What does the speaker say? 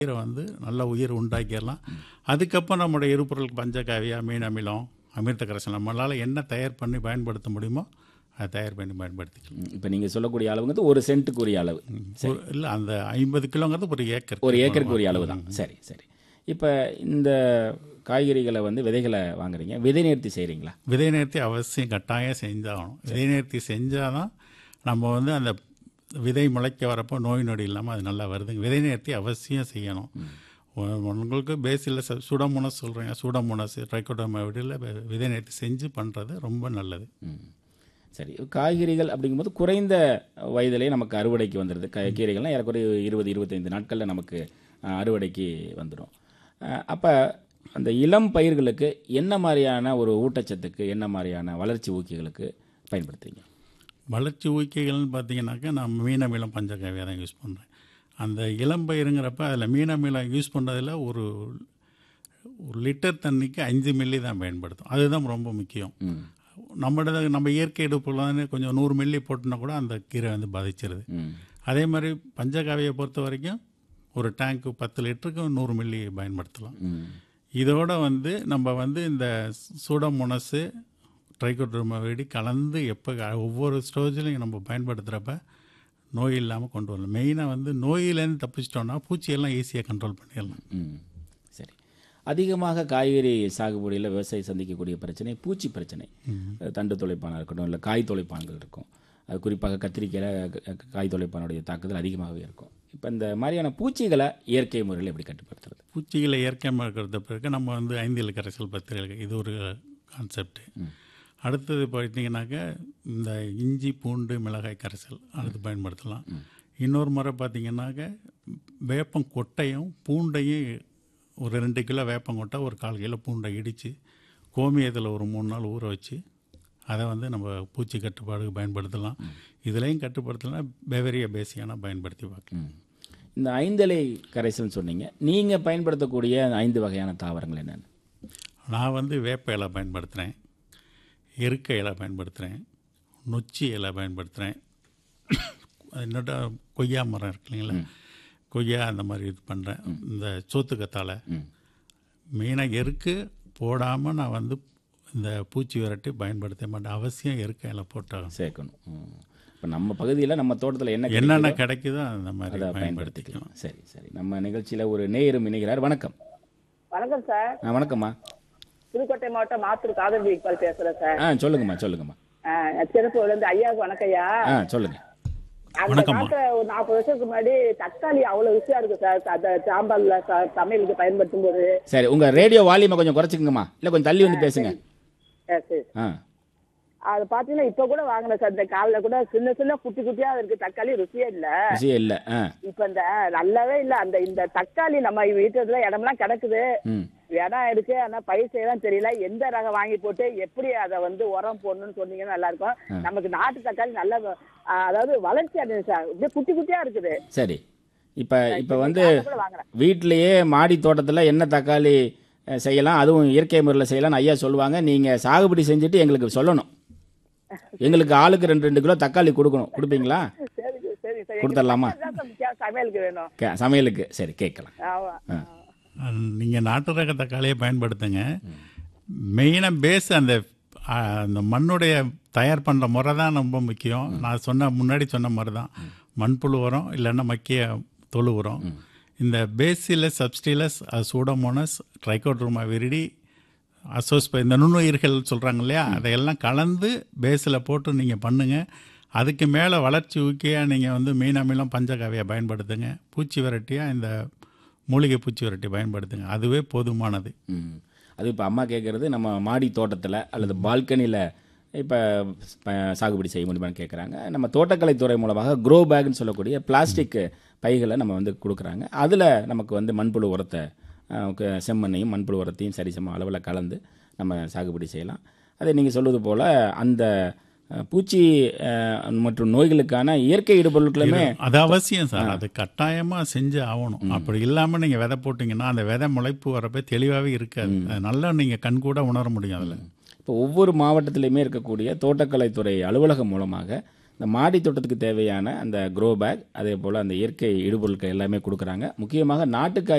உயிரை வந்து நல்ல உயிர் உண்டாக்கிடலாம் அதுக்கப்புறம் நம்முடைய எரிபொருளுக்கு பஞ்சகாவியா மீன் அமிலம் அமிர்த கரைசல் நம்மளால் என்ன தயார் பண்ணி பயன்படுத்த முடியுமோ அதை தயார் பண்ணி பயன்படுத்திக்கலாம் இப்போ நீங்கள் சொல்லக்கூடிய அளவுங்கிறது ஒரு சென்ட்டுக்குரிய அளவு இல்லை அந்த ஐம்பது கிலோங்கிறது ஒரு ஏக்கர் ஒரு ஏக்கருக்கு உரிய அளவு தான் சரி சரி இப்போ இந்த காய்கறிகளை வந்து விதைகளை வாங்குறீங்க விதை நேர்த்தி செய்கிறீங்களா விதை நேர்த்தி அவசியம் கட்டாயம் செஞ்சாகணும் விதை நேர்த்தி செஞ்சால் தான் நம்ம வந்து அந்த விதை முளைக்க வரப்போ நோய் நொடி இல்லாமல் அது நல்லா வருதுங்க விதை நேர்த்தி அவசியம் செய்யணும் உ- உங்களுக்கு பேசில் சுடமுனஸ் சொல்கிறீங்க சுடமுனஸ் ட்ரைகோடோமா விடில் விதை நேர்த்தி செஞ்சு பண்ணுறது ரொம்ப நல்லது ம் சரி காய்கறிகள் அப்படிங்கும்போது குறைந்த வயதிலே நமக்கு அறுவடைக்கு வந்துடுது கா- கீரைகள்லாம் ஏறக்குறைய இருபது இருபத்தைந்து நாட்களில் நமக்கு அஹ், அறுவடைக்கு வந்துடும் அப்போ அந்த இளம் பயிர்களுக்கு என்ன மாதிரியான ஒரு ஊட்டச்சத்துக்கு என்ன மாதிரியான வளர்ச்சி ஊக்கிகளுக்கு பயன்படுத்துறீங்க வளர்ச்சி ஊக்கிகள்னு பார்த்தீங்கன்னாக்கா நான் மீனமிலம் பஞ்சகாவியாக தான் யூஸ் பண்ணுறேன் அந்த இளம்பயிருங்கிறப்ப அதில் மீனமிலம் யூஸ் பண்ணுறதுல ஒரு ஒரு லிட்டர் தண்ணிக்கு அஞ்சு மில்லி தான் பயன்படுத்தும் அதுதான் ரொம்ப முக்கியம் ம் நம்மளோட நம்ம இயற்கை எடுப்புல கொஞ்சம் நூறு மில்லி போட்டோன்னா கூட அந்த கீரை வந்து பாதிச்சிருது ம் அதே மாதிரி பஞ்சகாவியை பொறுத்த வரைக்கும் ஒரு டேங்க்கு பத்து லிட்டருக்கு நூறு மில்லி பயன்படுத்தலாம் ம் இதோட வந்து நம்ம வந்து இந்த சூடமுனஸு ட்ரைகோட்ரோமா வெடி கலந்து எப்போ ஒவ்வொரு ஸ்டோஜ்லையும் நம்ம பயன்படுத்துகிறப்ப நோய் இல்லாமல் கொண்டு வரலாம் மெயினாக வந்து நோயிலேருந்து தப்பிச்சிட்டோம்னா பூச்சியெல்லாம் ஈஸியாக கண்ட்ரோல் பண்ணிடலாம் ம் சரி அதிகமாக காய்கறி சாகுபடியில் விவசாயி சந்திக்கக்கூடிய பிரச்சனை பூச்சி பிரச்சனை தண்டு தொலைப்பானாக இருக்கட்டும் இல்லை காய் தொலைப்பான்கள் இருக்கும் அது குறிப்பாக கத்திரிக்கையில் க- காய் தொலைப்பானுடைய தாக்குதல் அதிகமாகவே இருக்கும் இப்போ இந்த மாதிரியான பூச்சிகளை இயற்கை முறையில் எப்படி கட்டுப்படுத்துறது பூச்சிகளை இயற்கையாக இருக்கிறத பிறகு நம்ம வந்து ஐந்தில் கரைசல் பத்திரிகை இது ஒரு கான்செப்ட் அடுத்தது பார்த்தீங்கன்னாக்கா இந்த இஞ்சி பூண்டு மிளகாய் கரைசல் அது பயன்படுத்தலாம் இன்னொரு முறை பார்த்தீங்கன்னாக்கா வேப்பம் கொட்டையும் பூண்டையும் ஒரு ரெண்டு கிலோ வேப்பங்கொட்டை ஒரு கால் கிலோ பூண்டை இடித்து கோமியத்தில் ஒரு மூணு நாள் ஊற வச்சு அதை வந்து நம்ம பூச்சி கட்டுப்பாடுக்கு பயன்படுத்தலாம் இதுலேயும் கட்டுப்படுத்தலாம் பெவரிய பேசியான பயன்படுத்தி பார்க்கலாம் ம். இந்த ஐந்தலை கரைசல்னு சொன்னீங்க நீங்கள் பயன்படுத்தக்கூடிய அந்த ஐந்து வகையான தாவரங்கள் என்னென்ன நான் வந்து வேப்ப இலை பயன்படுத்துகிறேன் எருக்க இலை பயன்படுத்துகிறேன் நொச்சி இலை பயன்படுத்துகிறேன் என்னோட கொய்யா மரம் இருக்கு இல்லைங்களா கொய்யா அந்த மாதிரி இது பண்ணுறேன் இந்த சோத்துக்கத்தாழை ம் மெயினாக எருக்கு போடாமல் நான் வந்து இந்த பூச்சி விரட்டி பயன்படுத்த மாட்டேன் அவசியம் எருக்க இலை போட்டாகும் சேர்க்கணும் இப்போ நம்ம பகுதியில் நம்ம தோட்டத்தில் என்ன என்னென்ன கிடைக்குதோ அந்த மாதிரி அதை பயன்படுத்திக்கலாம் பயன்படுத்திக்கலாம் சரி சரி நம்ம நிகழ்ச்சியில் ஒரு நேயரும் இணைகிறார் வணக்கம் வணக்கம் சார் ஆ வணக்கம்மா புதுக்கோட்டை மாவட்டம் மாத்தூர் காதல் இக்பால் பேசுறேன் சார் ஆ சொல்லுங்கம்மா சொல்லுங்கம்மா சிறப்புல இருந்து ஐயாவுக்கு வணக்கம் ஐயா ஆ சொல்லுங்க அந்த வணக்கம்மா. காலத்துல ஒரு நாற்பது வருஷத்துக்கு முன்னாடி தக்காளி அவ்வளவு ருசியா இருக்கு சார் அந்த சாம்பார்ல ச- சமையலுக்கு பயன்படுத்தும் போது சரி உங்கள் ரேடியோ வால்யூமை கொஞ்சம் குறைச்சிக்கங்கம்மா இல்லை கொஞ்சம் தள்ளி வந்து பேசுங்க அஹ் சரி. ஆ அது பாத்தீங்கன்னா இப்ப கூட வாங்கின சார் இந்த காலைல கூட சின்ன சின்ன குட்டி குட்டியா இருக்கு தக்காளி ருசியே இல்ல விஷயம் இல்லை ஆ இப்ப இந்த நல்லாவே இல்ல அந்த இந்த தக்காளி நம்ம வீட்டுல இடம்லாம் கிடக்குது ம் இடம் இருக்கு ஆனா பயிர் செய்யலாம் தெரியல எந்த ரகம் வாங்கி போட்டு எப்படி அதை வந்து உரம் போடணும்னு சொன்னீங்கன்னா நல்லா இருக்கும் நமக்கு நாட்டு தக்காளி நல்ல ஆ, அதாவது வளர்ச்சி அடைஞ்சு சார் இப்படியே குட்டி குட்டியா இருக்குது சரி இப்போ இப்போ வந்து அதை கூட வாங்குறேன் வீட்டிலேயே மாடி தோட்டத்தில் என்ன தக்காளி அஹ், செய்யலாம் அதுவும் இயற்கை முறையில் செய்யலாம் ஐயா சொல்லுவாங்க நீங்கள் சாகுபடி செஞ்சுட்டு எங்களுக்கு சொல்லணும் எங்களுக்கு ஆளுக்கு ரெண்டு ரெண்டு கிலோ தக்காளி கொடுக்கணும் கொடுப்பீங்களா சரி சரி சரி கொடுத்துடலாமா? இதுதான் சார் முக்கியம் சமையலுக்கு வேணும் கே- சமையலுக்கு சரி கேட்கலாம் ஆமா நீங்கள் நாட்டு ரக தக்காளியை பயன்படுத்துங்க மெயினாக பேஸ் அந்த ஆ, அந்த மண்ணுடைய தயார் பண்ணுற முறை தான் ரொம்ப முக்கியம் நான் சொன்ன முன்னாடி சொன்ன மாதிரி தான் மண்புழு உரம் இல்லைன்னா மக்கிய தொழு உரம் இந்த bacillus subtilis pseudomonas trichoderma viride அசோஸ்ப இந்த நுண்ணுயிர்கள் சொல்கிறாங்க இல்லையா அதையெல்லாம் கலந்து பேஸில் போட்டு நீங்கள் பண்ணுங்கள் அதுக்கு மேலே வளர்ச்சி ஊக்கியாக நீங்கள் வந்து மீன் அமிலம் பஞ்சகாவியை பயன்படுத்துங்க பூச்சி விரட்டியாக இந்த மூலிகை பூச்சி விரட்டி பயன்படுத்துங்க அதுவே போதுமானது ம் அது இப்போ அம்மா கேட்குறது நம்ம மாடி தோட்டத்தில் அல்லது பால்கனியில் இப்போ சாகுபடி செய்ய முடியுமான்னு கேட்குறாங்க நம்ம தோட்டக்கலைத்துறை மூலமாக க்ரோ பேக்னு சொல்லக்கூடிய பிளாஸ்டிக் பைகளை நம்ம வந்து கொடுக்குறாங்க அதில் நமக்கு வந்து மண்புழு உரத்தை அஹ், க- செம்மண்ணையும் மண்புழு உரத்தையும் சரிசம அளவில் கலந்து நம்ம சாகுபடி செய்யலாம் அதே நீங்கள் சொல்வது போல் அந்த அஹ், பூச்சி அஹ், மற்றும் நோய்களுக்கான இயற்கை இடுபொருட்களுமே அது அவசியம் சார் அது கட்டாயமாக செஞ்சு ஆகணும் அப்படி இல்லாமல் நீங்கள் விதை போட்டிங்கன்னா அந்த விதை முளைப்பு வரப்ப தெளிவாகவே இருக்காது அது நல்லா நீங்கள் கண்கூட உணர முடியும் அதில் இப்போ ஒவ்வொரு மாவட்டத்திலையுமே இருக்கக்கூடிய தோட்டக்கலைத்துறை அலுவலகம் மூலமாக இந்த மாடி தோட்டத்துக்கு தேவையான அந்த க்ரோ பேக் அதே போல் அந்த இயற்கை இடுபொருட்கள் எல்லாமே கொடுக்குறாங்க முக்கியமாக நாட்டுக்காய்